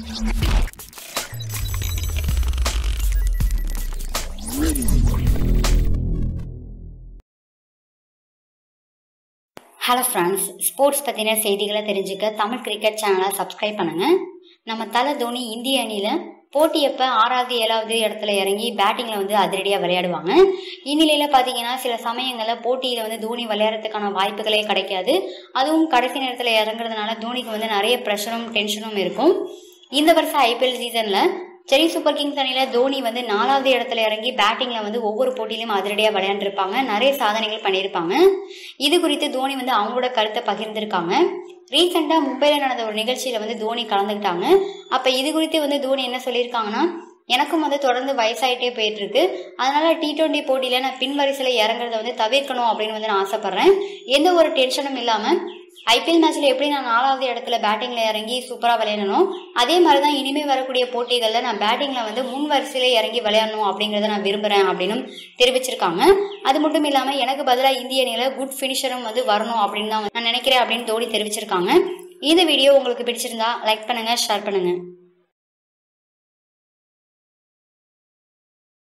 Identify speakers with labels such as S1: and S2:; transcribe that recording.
S1: hello friends sports பற்றின செய்திகளை தெரிஞ்சுக்க தமிழ் கிரிக்கெட் சேனலை சப்ஸ்கிரைப் பண்ணுங்க நம்ம தலை தோனி இந்திய அணியில் போட்டியப்ப ஆறாவது ஏழாவது இடத்துல இறங்கி பேட்டிங்கில் வந்து அதிரடியாக விளையாடுவாங்க இந்நிலையில் பார்த்தீங்கன்னா சில சமயங்களில் போட்டியில் வந்து தோனி விளையாடுறதுக்கான வாய்ப்புகளே கிடைக்காது அதுவும் கடைசி நேரத்தில் இறங்குறதுனால தோனிக்கு வந்து நிறைய ப்ரெஷரும் டென்ஷனும் இருக்கும் இந்த வருஷம் ஐபிஎல் சீசனில் சென்னை சூப்பர் கிங்ஸ் அணியில் தோனி வந்து நாலாவது இடத்துல இறங்கி பேட்டிங்கில் வந்து ஒவ்வொரு போட்டியிலும் அதிரடியாக விளையாண்டுருப்பாங்க நிறைய சாதனைகள் பண்ணியிருப்பாங்க இது குறித்து தோனி வந்து அவங்களோட கருத்தை பகிர்ந்திருக்காங்க ரீசெண்டாக மும்பையில் நடந்த ஒரு நிகழ்ச்சியில் வந்து தோனி கலந்துக்கிட்டாங்க அப்போ இது குறித்து வந்து தோனி என்ன சொல்லியிருக்காங்கன்னா எனக்கும் வந்து தொடர்ந்து வயசாயிட்டே போயிட்டு இருக்கு அதனால டி டுவெண்ட்டி போட்டியில நான் பின் வரிசையில் இறங்குறத வந்து தவிர்க்கணும் அப்படின்னு வந்து நான் ஆசைப்படுறேன் எந்த ஒரு டென்ஷனும் இல்லாமல் ஐபிஎல் மேட்ச்ல எப்படி நான் நாலாவது இடத்துல பேட்டிங்ல இறங்கி சூப்பரா விளையாடணும் அதே மாதிரி தான் இனிமே வரக்கூடிய போட்டிகளில் நான் பேட்டிங்ல வந்து முன் வரிசையில இறங்கி விளையாடணும் அப்படிங்கறத நான் விரும்புறேன் அப்படின்னு தெரிவிச்சிருக்காங்க அது மட்டும் இல்லாம எனக்கு பதிலாக இந்திய அணியில குட் ஃபினிஷரும் வந்து வரணும் அப்படின்னு தான் நான் நினைக்கிறேன் அப்படின்னு தோனி தெரிவிச்சிருக்காங்க இந்த வீடியோ உங்களுக்கு பிடிச்சிருந்தா லைக் பண்ணுங்க ஷேர் பண்ணுங்க